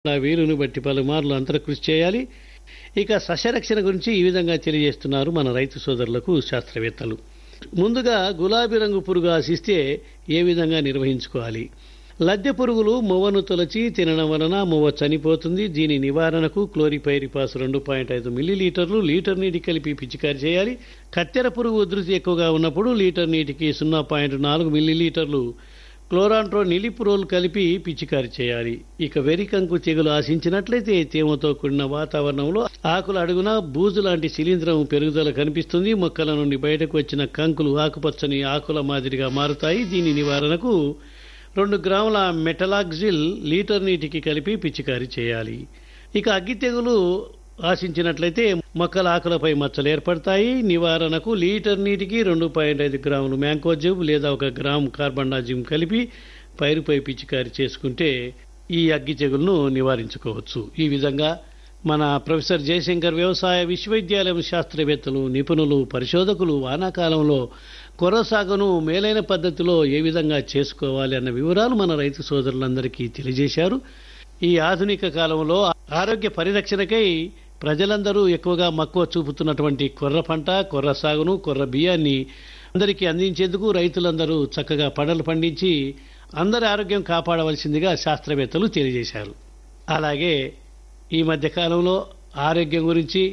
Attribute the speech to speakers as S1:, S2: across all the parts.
S1: ఆ వీలును బట్టి పలుమార్లు అంతర కృషి చేయాలి ఇక సస్యరక్షణ గురించి ఈ విధంగా తెలియజేస్తున్నారు మన రైతు సోదరులకు శాస్త్రవేత్తలు ముందుగా గులాబీ రంగు పురుగు ఆశిస్తే ఏ విధంగా నిర్వహించుకోవాలి లద్దె పురుగులు మొవ్వను తొలచి తినడం వలన మొవ్వ చనిపోతుంది దీని నివారణకు క్లోరిపైరిపాస్ రెండు పాయింట్ ఐదు మిల్లీలీటర్లు లీటర్ నీటి కలిపి పిచికారి చేయాలి కత్తెర పురుగు ఉధృతి ఎక్కువగా ఉన్నప్పుడు లీటర్ నీటికి సున్నా పాయింట్ నాలుగు మిల్లీలీటర్లు క్లోరాంట్రో నిలిపురోల్ కలిపి పిచికారి చేయాలి ఇక వెరికంకు తెగులు ఆశించినట్లయితే తేమతో కూడిన వాతావరణంలో ఆకుల అడుగున బూజు లాంటి శిలీంధ్రం పెరుగుదల కనిపిస్తుంది మొక్కల నుండి బయటకు వచ్చిన కంకులు ఆకుపచ్చని ఆకుల మాదిరిగా మారుతాయి దీని నివారణకు రెండు గ్రాముల మెటలాక్జిల్ లీటర్ నీటికి కలిపి పిచికారి చేయాలి ఇక అగ్గి తెగులు ఆశించినట్లయితే మొక్కల ఆకులపై మచ్చలు ఏర్పడతాయి నివారణకు లీటర్ నీటికి రెండు పాయింట్ ఐదు గ్రాములు మ్యాంకోజిమ్ లేదా ఒక గ్రాము కార్బండాజిమ్ కలిపి పైరుపై పిచికారి చేసుకుంటే ఈ అగ్గి తెగులను నివారించుకోవచ్చు ఈ విధంగా మన ప్రొఫెసర్ జయశంకర్ వ్యవసాయ విశ్వవిద్యాలయం శాస్త్రవేత్తలు నిపుణులు పరిశోధకులు వానాకాలంలో కొర్ర సాగును మేలైన పద్ధతిలో ఏ విధంగా చేసుకోవాలి అన్న వివరాలు మన రైతు సోదరులందరికీ తెలియజేశారు ఈ ఆధునిక కాలంలో ఆరోగ్య పరిరక్షణకై ప్రజలందరూ ఎక్కువగా మక్కువ చూపుతున్నటువంటి కొర్ర పంట కొర్ర సాగును కొర్ర బియ్యాన్ని అందరికీ అందించేందుకు రైతులందరూ చక్కగా పంటలు పండించి అందరి ఆరోగ్యం కాపాడవలసిందిగా శాస్త్రవేత్తలు తెలియజేశారు అలాగే ఈ మధ్య కాలంలో ఆరోగ్యం గురించి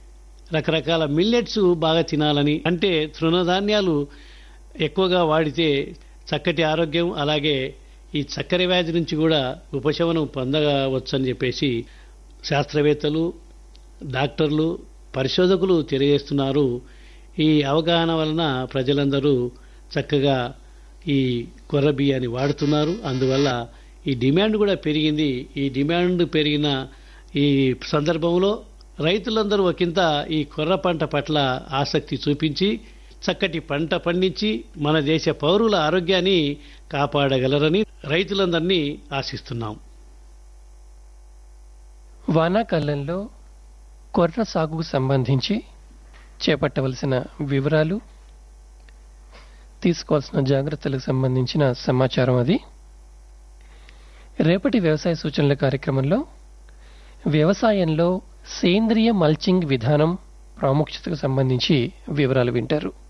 S1: రకరకాల మిల్లెట్స్ బాగా తినాలని అంటే తృణధాన్యాలు ఎక్కువగా వాడితే చక్కటి ఆరోగ్యం అలాగే ఈ చక్కెర వ్యాధి నుంచి కూడా ఉపశమనం పొందవచ్చని చెప్పేసి శాస్త్రవేత్తలు డాక్టర్లు పరిశోధకులు తెలియజేస్తున్నారు ఈ అవగాహన వలన ప్రజలందరూ చక్కగా ఈ కొర్ర బియ్యాన్ని వాడుతున్నారు అందువల్ల ఈ డిమాండ్ కూడా పెరిగింది ఈ డిమాండ్ పెరిగిన ఈ సందర్భంలో రైతులందరూ ఒకంత ఈ కొర్ర పంట పట్ల ఆసక్తి చూపించి చక్కటి పంట పండించి మన దేశ పౌరుల ఆరోగ్యాన్ని కాపాడగలరని రైతులందరినీ ఆశిస్తున్నాం
S2: వానాకాలంలో కొర్ర సాగుకు సంబంధించి చేపట్టవలసిన వివరాలు తీసుకోవాల్సిన జాగ్రత్తలకు సంబంధించిన సమాచారం అది రేపటి వ్యవసాయ సూచనల కార్యక్రమంలో వ్యవసాయంలో సేంద్రియ మల్చింగ్ విధానం ప్రాముఖ్యతకు సంబంధించి వివరాలు వింటారు